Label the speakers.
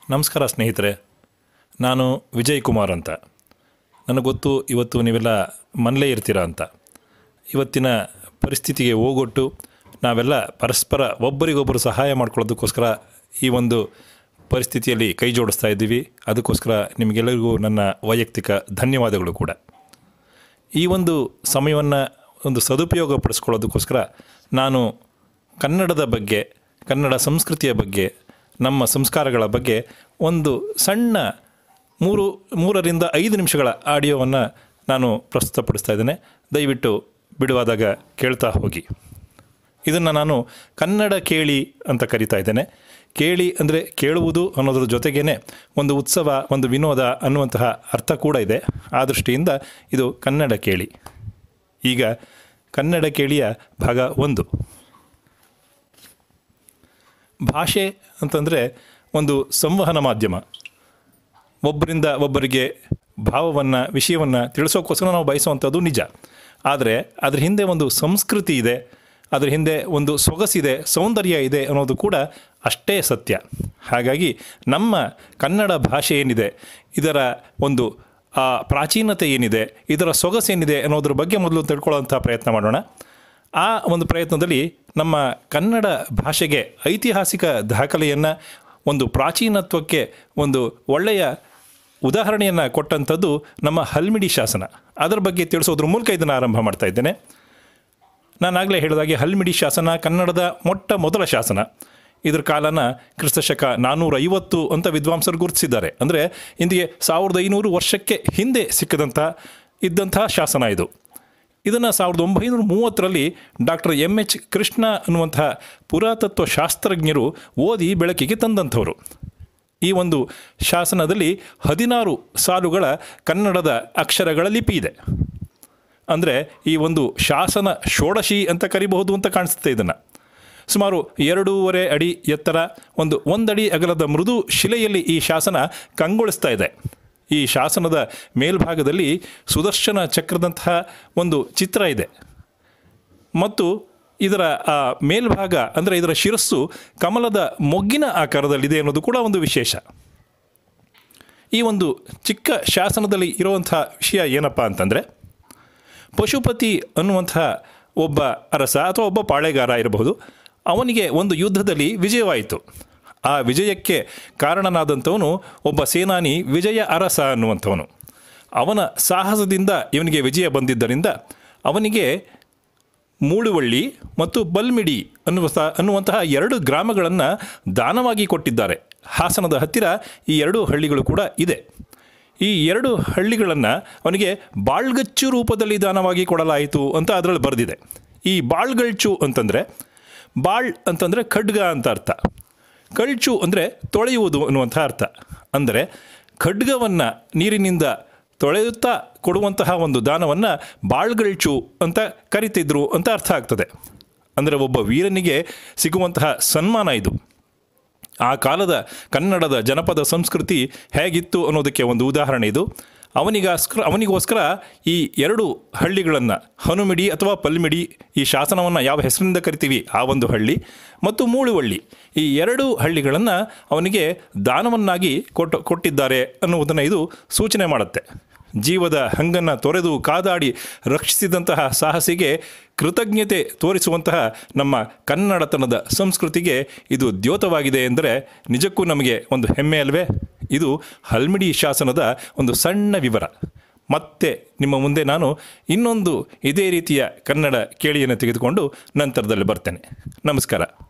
Speaker 1: ನಮಸ್ಕಾರ ಸ್ನೇಹಿತರೆ ನಾನು ವಿಜಯ್ ಕುಮಾರ್ ಅಂತ ನನಗೆ ಗೊತ್ತು ಇವತ್ತು ನೀವೆಲ್ಲ ಮನೇಲೇ ಇರ್ತೀರ ಅಂತ ಇವತ್ತಿನ ಪರಿಸ್ಥಿತಿಗೆ ಹೋಗೊಟ್ಟು ನಾವೆಲ್ಲ ಪರಸ್ಪರ ಒಬ್ಬರಿಗೊಬ್ಬರು ಸಹಾಯ ಮಾಡ್ಕೊಳ್ಳೋದಕ್ಕೋಸ್ಕರ ಈ ಒಂದು ಪರಿಸ್ಥಿತಿಯಲ್ಲಿ ಕೈ ಜೋಡಿಸ್ತಾ ಇದ್ದೀವಿ ಅದಕ್ಕೋಸ್ಕರ ನಿಮಗೆಲ್ಲರಿಗೂ ನನ್ನ ವೈಯಕ್ತಿಕ ಧನ್ಯವಾದಗಳು ಕೂಡ ಈ ಒಂದು ಸಮಯವನ್ನು ಒಂದು ಸದುಪಯೋಗ ಪಡಿಸ್ಕೊಳ್ಳೋದಕ್ಕೋಸ್ಕರ ನಾನು ಕನ್ನಡದ ಬಗ್ಗೆ ಕನ್ನಡ ಸಂಸ್ಕೃತಿಯ ಬಗ್ಗೆ ನಮ್ಮ ಸಂಸ್ಕಾರಗಳ ಬಗ್ಗೆ ಒಂದು ಸಣ್ಣ ಮೂರು ಮೂರರಿಂದ ಐದು ನಿಮಿಷಗಳ ಆಡಿಯೋವನ್ನು ನಾನು ಪ್ರಸ್ತುತಪಡಿಸ್ತಾ ಇದ್ದೇನೆ ದಯವಿಟ್ಟು ಬಿಡುವಾದಾಗ ಕೇಳ್ತಾ ಹೋಗಿ ಇದನ್ನು ನಾನು ಕನ್ನಡ ಕೇಳಿ ಅಂತ ಕರಿತಾ ಇದ್ದೇನೆ ಕೇಳಿ ಅಂದರೆ ಕೇಳುವುದು ಅನ್ನೋದ್ರ ಜೊತೆಗೇ ಒಂದು ಉತ್ಸವ ಒಂದು ವಿನೋದ ಅನ್ನುವಂತಹ ಅರ್ಥ ಕೂಡ ಇದೆ ಆ ದೃಷ್ಟಿಯಿಂದ ಇದು ಕನ್ನಡ ಕೇಳಿ ಈಗ ಕನ್ನಡ ಕೇಳಿಯ ಭಾಗ ಒಂದು ಭಾಷೆ ಅಂತಂದರೆ ಒಂದು ಸಂವಹನ ಮಾಧ್ಯಮ ಒಬ್ಬರಿಂದ ಒಬ್ಬರಿಗೆ ಭಾವವನ್ನು ವಿಷಯವನ್ನು ತಿಳಿಸೋಕ್ಕೋಸ್ಕರ ನಾವು ಬಯಸುವಂಥದ್ದು ನಿಜ ಆದರೆ ಅದ್ರ ಹಿಂದೆ ಒಂದು ಸಂಸ್ಕೃತಿ ಇದೆ ಅದ್ರ ಹಿಂದೆ ಒಂದು ಸೊಗಸಿದೆ ಸೌಂದರ್ಯ ಇದೆ ಅನ್ನೋದು ಕೂಡ ಅಷ್ಟೇ ಸತ್ಯ ಹಾಗಾಗಿ ನಮ್ಮ ಕನ್ನಡ ಭಾಷೆ ಏನಿದೆ ಇದರ ಒಂದು ಆ ಪ್ರಾಚೀನತೆ ಏನಿದೆ ಇದರ ಸೊಗಸೇನಿದೆ ಅನ್ನೋದ್ರ ಬಗ್ಗೆ ಮೊದಲು ತಿಳ್ಕೊಳ್ಳೋಂಥ ಪ್ರಯತ್ನ ಮಾಡೋಣ ಆ ಒಂದು ಪ್ರಯತ್ನದಲ್ಲಿ ನಮ್ಮ ಕನ್ನಡ ಭಾಷೆಗೆ ಐತಿಹಾಸಿಕ ದಾಖಲೆಯನ್ನು ಒಂದು ಪ್ರಾಚೀನತ್ವಕ್ಕೆ ಒಂದು ಒಳ್ಳೆಯ ಉದಾಹರಣೆಯನ್ನು ಕೊಟ್ಟಂಥದ್ದು ನಮ್ಮ ಹಲ್ಮಿಡಿ ಶಾಸನ ಅದರ ಬಗ್ಗೆ ತಿಳಿಸೋದ್ರ ಮೂಲಕ ಇದನ್ನು ಆರಂಭ ಮಾಡ್ತಾ ಇದ್ದೇನೆ ನಾನಾಗಲೇ ಹೇಳಿದಾಗೆ ಹಲ್ಮಿಡಿ ಶಾಸನ ಕನ್ನಡದ ಮೊಟ್ಟ ಮೊದಲ ಶಾಸನ ಇದ್ರ ಕಾಲನ ಕ್ರಿಸ್ತಶಕ ನಾನ್ನೂರ ಐವತ್ತು ಅಂತ ವಿದ್ವಾಂಸರು ಗುರುತಿಸಿದ್ದಾರೆ ಅಂದರೆ ಇಂದಿಗೆ ಸಾವಿರದ ಐನೂರು ವರ್ಷಕ್ಕೆ ಹಿಂದೆ ಸಿಕ್ಕದಂಥ ಇದ್ದಂಥ ಶಾಸನ ಇದು ಇದನ್ನು ಸಾವಿರದ ಒಂಬೈನೂರ ಮೂವತ್ತರಲ್ಲಿ ಡಾಕ್ಟರ್ ಎಮ್ ಎಚ್ ಕೃಷ್ಣ ಅನ್ನುವಂತಹ ಪುರಾತತ್ವ ಶಾಸ್ತ್ರಜ್ಞರು ಓದಿ ಬೆಳಕಿಗೆ ತಂದಂಥವರು ಈ ಒಂದು ಶಾಸನದಲ್ಲಿ ಹದಿನಾರು ಸಾಲುಗಳ ಕನ್ನಡದ ಅಕ್ಷರಗಳ ಲಿಪಿ ಇದೆ ಅಂದರೆ ಈ ಒಂದು ಶಾಸನ ಷೋಡಶಿ ಅಂತ ಕರಿಬಹುದು ಅಂತ ಕಾಣಿಸುತ್ತೆ ಇದನ್ನು ಸುಮಾರು ಎರಡೂವರೆ ಅಡಿ ಎತ್ತರ ಒಂದು ಒಂದಡಿ ಅಗಲದ ಮೃದು ಶಿಲೆಯಲ್ಲಿ ಈ ಶಾಸನ ಕಂಗೊಳಿಸ್ತಾ ಇದೆ ಈ ಶಾಸನದ ಮೇಲ್ಭಾಗದಲ್ಲಿ ಸುದರ್ಶನ ಚಕ್ರದಂತಹ ಒಂದು ಚಿತ್ರ ಇದೆ ಮತ್ತು ಇದರ ಆ ಮೇಲ್ಭಾಗ ಅಂದರೆ ಇದರ ಶಿರಸ್ಸು ಕಮಲದ ಮೊಗ್ಗಿನ ಆಕಾರದಲ್ಲಿದೆ ಅನ್ನೋದು ಕೂಡ ಒಂದು ವಿಶೇಷ ಈ ಒಂದು ಚಿಕ್ಕ ಶಾಸನದಲ್ಲಿ ಇರುವಂಥ ವಿಷಯ ಏನಪ್ಪ ಅಂತಂದರೆ ಪಶುಪತಿ ಅನ್ನುವಂತಹ ಒಬ್ಬ ಅರಸ ಅಥವಾ ಒಬ್ಬ ಪಾಳೆಗಾರ ಇರಬಹುದು ಅವನಿಗೆ ಒಂದು ಯುದ್ಧದಲ್ಲಿ ವಿಜಯವಾಯಿತು ಆ ವಿಜಯಕ್ಕೆ ಕಾರಣನಾದಂಥವನು ಒಬ್ಬ ಸೇನಾನಿ ವಿಜಯ ಅರಸ ಅನ್ನುವಂಥವನು ಅವನ ಸಾಹಸದಿಂದ ಇವನಿಗೆ ವಿಜಯ ಬಂದಿದ್ದರಿಂದ ಅವನಿಗೆ ಮೂಳುವಳ್ಳಿ ಮತ್ತು ಬಲ್ಮಿಡಿ ಅನ್ನುವ ಅನ್ನುವಂತಹ ಎರಡು ಗ್ರಾಮಗಳನ್ನು ದಾನವಾಗಿ ಕೊಟ್ಟಿದ್ದಾರೆ ಹಾಸನದ ಹತ್ತಿರ ಈ ಎರಡು ಹಳ್ಳಿಗಳು ಕೂಡ ಇದೆ ಈ ಎರಡು ಹಳ್ಳಿಗಳನ್ನು ಅವನಿಗೆ ಬಾಳ್ಗಚ್ಚು ರೂಪದಲ್ಲಿ ದಾನವಾಗಿ ಕೊಡಲಾಯಿತು ಅಂತ ಅದರಲ್ಲಿ ಬರೆದಿದೆ ಈ ಬಾಳ್ಗಳ್ಚು ಅಂತಂದರೆ ಬಾಳ್ ಅಂತಂದರೆ ಖಡ್ಗ ಅಂತ ಅರ್ಥ ಕಳ್ಚು ಅಂದರೆ ತೊಳೆಯುವುದು ಅನ್ನುವಂಥ ಅರ್ಥ ಅಂದರೆ ಖಡ್ಗವನ್ನು ನೀರಿನಿಂದ ತೊಳೆಯುತ್ತಾ ಕೊಡುವಂತಹ ಒಂದು ದಾನವನ್ನು ಬಾಳ್ಗಳ್ಚು ಅಂತ ಕರಿತಿದ್ರು ಅಂತ ಅರ್ಥ ಆಗ್ತದೆ ಅಂದರೆ ಒಬ್ಬ ವೀರನಿಗೆ ಸಿಗುವಂತಹ ಸನ್ಮಾನ ಇದು ಆ ಕಾಲದ ಕನ್ನಡದ ಜನಪದ ಸಂಸ್ಕೃತಿ ಹೇಗಿತ್ತು ಅನ್ನೋದಕ್ಕೆ ಒಂದು ಉದಾಹರಣೆ ಇದು ಅವನಿಗೋಸ್ಕರ ಅವನಿಗೋಸ್ಕರ ಈ ಎರಡು ಹಳ್ಳಿಗಳನ್ನು ಹನುಮಿಡಿ ಅಥವಾ ಪಲ್ಮಿಡಿ ಈ ಶಾಸನವನ್ನು ಯಾವ ಹೆಸರಿನಿಂದ ಕರಿತೀವಿ ಆ ಒಂದು ಹಳ್ಳಿ ಮತ್ತು ಮೂಳುವಳ್ಳಿ ಈ ಎರಡು ಹಳ್ಳಿಗಳನ್ನು ಅವನಿಗೆ ದಾನವನ್ನಾಗಿ ಕೊಟ್ಟು ಕೊಟ್ಟಿದ್ದಾರೆ ಅನ್ನುವುದನ್ನು ಇದು ಸೂಚನೆ ಮಾಡುತ್ತೆ ಜೀವದ ಹಂಗನ್ನು ತೊರೆದು ಕಾದಾಡಿ ರಕ್ಷಿಸಿದಂತಹ ಸಾಹಸಿಗೆ ಕೃತಜ್ಞತೆ ತೋರಿಸುವಂತಹ ನಮ್ಮ ಕನ್ನಡತನದ ಸಂಸ್ಕೃತಿಗೆ ಇದು ದ್ಯೋತವಾಗಿದೆ ಎಂದರೆ ನಿಜಕ್ಕೂ ನಮಗೆ ಒಂದು ಹೆಮ್ಮೆ ಅಲ್ವೇ ಇದು ಹಲ್ಮಿಡಿ ಶಾಸನದ ಒಂದು ಸಣ್ಣ ವಿವರ ಮತ್ತೆ ನಿಮ್ಮ ಮುಂದೆ ನಾನು ಇನ್ನೊಂದು ಇದೇ ರೀತಿಯ ಕನ್ನಡ ಕೇಳಿಯನ್ನು ತೆಗೆದುಕೊಂಡು ನಂತರದಲ್ಲಿ ಬರ್ತೇನೆ ನಮಸ್ಕಾರ